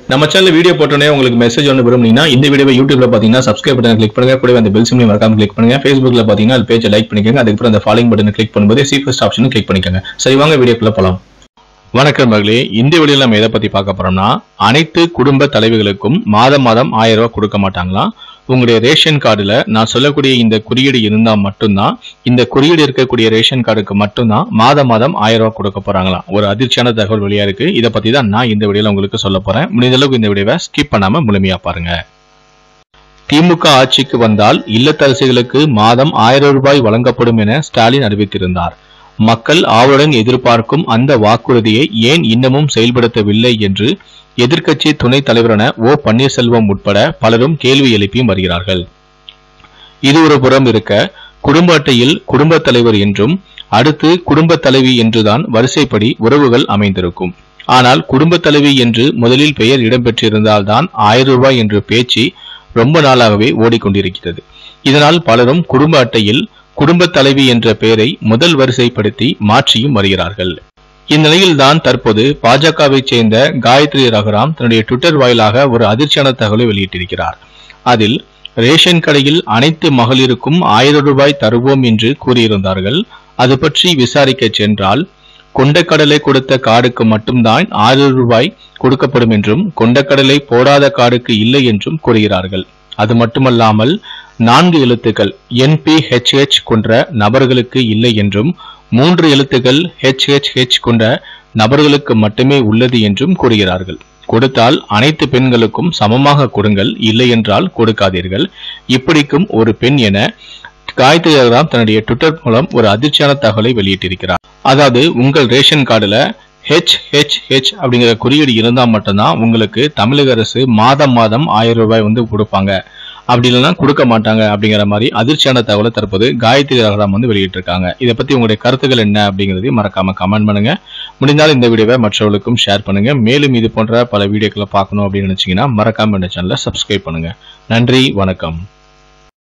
நம்ம channel video போட்டோன்னே உங்களுக்கு மெசேஜ் ஒன்று விரும்புனீங்கன்னா இந்த வீடியோவை யூடியூப்ல பார்த்தீங்கன்னா சப்ஸ்கிரைப் பட்டன் கிளிக் பண்ணுங்க கூடவே அந்த பெல் சிம்லையும் மறக்காம கிளிக் பண்ணுங்க ஃபேஸ்புக்ல பார்த்தீங்கன்னா அது பேஜை லைக் பண்ணிக்கோங்க அதுக்கப்புறம் அந்த ஃபாலோயிங் பட்டனை கிளிக் பண்ணும்போது சி ஃபர்ஸ்ட் ஆப்ஷனும் கிளிக் பண்ணிக்கோங்க சரி வாங்க வீடியோக்குள்ள போலாம் வணக்கம் மகளே இந்த வீடியோல நம்ம எதை பத்தி பார்க்க போறோம்னா அனைத்து குடும்ப தலைவிகளுக்கும் மாதம் மாதம் ஆயிரம் ரூபாய் கொடுக்க மாட்டாங்களாம் உங்களுடைய ரேஷன் கார்டுல நான் சொல்லக்கூடிய இந்த குறியீடு இருந்தா மட்டும்தான் இந்த குறியீடு இருக்கக்கூடிய ரேஷன் கார்டுக்கு மட்டும்தான் மாதம் மாதம் ஆயிரம் ரூபாய் கொடுக்க போறாங்களாம் ஒரு அதிர்ச்சியான தகவல் வெளியா இருக்கு இதை பத்தி தான் நான் இந்த வீடியோல உங்களுக்கு சொல்ல போறேன் முடிந்த அளவுக்கு இந்த வீடியோவை ஸ்கிப் பண்ணாம முழுமையா பாருங்க திமுக ஆட்சிக்கு வந்தால் இல்லத்தரசிகளுக்கு மாதம் ஆயிரம் ரூபாய் வழங்கப்படும் என ஸ்டாலின் அறிவித்திருந்தார் மக்கள் ஆவலுடன் எதிர்பார்க்கும் அந்த வாக்குறுதியை ஏன் இன்னமும் செயல்படுத்தவில்லை என்று எதிர்க்கட்சி துணைத் தலைவரான ஓ பன்னீர்செல்வம் உட்பட பலரும் கேள்வி எழுப்பியும் வருகிறார்கள் இது ஒரு புறம் இருக்க குடும்ப அட்டையில் குடும்பத் தலைவர் என்றும் அடுத்து குடும்பத் தலைவி என்றுதான் வரிசைப்படி உறவுகள் அமைந்திருக்கும் ஆனால் குடும்பத் தலைவி என்று முதலில் பெயர் இடம்பெற்றிருந்தால்தான் ஆயிரம் ரூபாய் என்ற பேச்சு ரொம்ப நாளாகவே ஓடிக்கொண்டிருக்கிறது இதனால் பலரும் குடும்ப அட்டையில் குடும்பத் தலைவி என்ற பெயரை முதல் வரிசைப்படுத்தி மாற்றியும் வருகிறார்கள் இந்நிலையில்தான் தற்போது பாஜகவைச் சேர்ந்த காயத்ரி ரகுராம் தன்னுடைய ட்விட்டர் வாயிலாக ஒரு அதிர்ச்சியான தகவலை வெளியிட்டிருக்கிறார் அதில் ரேஷன் கடையில் அனைத்து மகளிருக்கும் ஆயிரம் ரூபாய் தருவோம் என்று கூறியிருந்தார்கள் அது பற்றி விசாரிக்க சென்றால் கொண்டக்கடலை கொடுத்த கார்டுக்கு மட்டும்தான் ஆயிரம் ரூபாய் கொடுக்கப்படும் என்றும் கொண்டக்கடலை போடாத கார்டுக்கு இல்லை என்றும் கூறுகிறார்கள் அது மட்டுமல்லாமல் நான்கு எழுத்துக்கள் என்பிஹெச்ஹெச் கொண்ட நபர்களுக்கு இல்லை என்றும் மூன்று எழுத்துக்கள் ஹெச்ஹெச்ஹெச் கொண்ட நபர்களுக்கு மட்டுமே உள்ளது என்றும் கூறுகிறார்கள் கொடுத்தால் அனைத்து பெண்களுக்கும் சமமாக கொடுங்கள் இல்லை என்றால் கொடுக்காதீர்கள் இப்படிக்கும் ஒரு பெண் என காயத்ரி ரகுராம் தன்னுடைய ட்விட்டர் மூலம் ஒரு அதிர்ச்சியான தகவலை வெளியிட்டிருக்கிறார் அதாவது உங்கள் ரேஷன் கார்டுல ஹெச் ஹெச் ஹெச் அப்படிங்கிற குறியீடு இருந்தால் மட்டும்தான் உங்களுக்கு தமிழக அரசு மாதம் மாதம் ஆயிரம் ரூபாய் வந்து கொடுப்பாங்க அப்படி இல்லைன்னா கொடுக்க மாட்டாங்க அப்படிங்கிற மாதிரி அதிர்ச்சியான தகவலை தற்போது காயத்ரி ரகுராம் வந்து வெளியிட்டிருக்காங்க இதை பத்தி உங்களுடைய கருத்துக்கள் என்ன அப்படிங்கிறதையும் மறக்காம கமெண்ட் பண்ணுங்க முடிந்தால் இந்த வீடியோவை மற்றவர்களுக்கும் ஷேர் பண்ணுங்க மேலும் இது போன்ற பல வீடியோக்களை பார்க்கணும் அப்படின்னு நினைச்சீங்கன்னா மறக்காம இந்த சேனலை சப்ஸ்கிரைப் பண்ணுங்க நன்றி வணக்கம்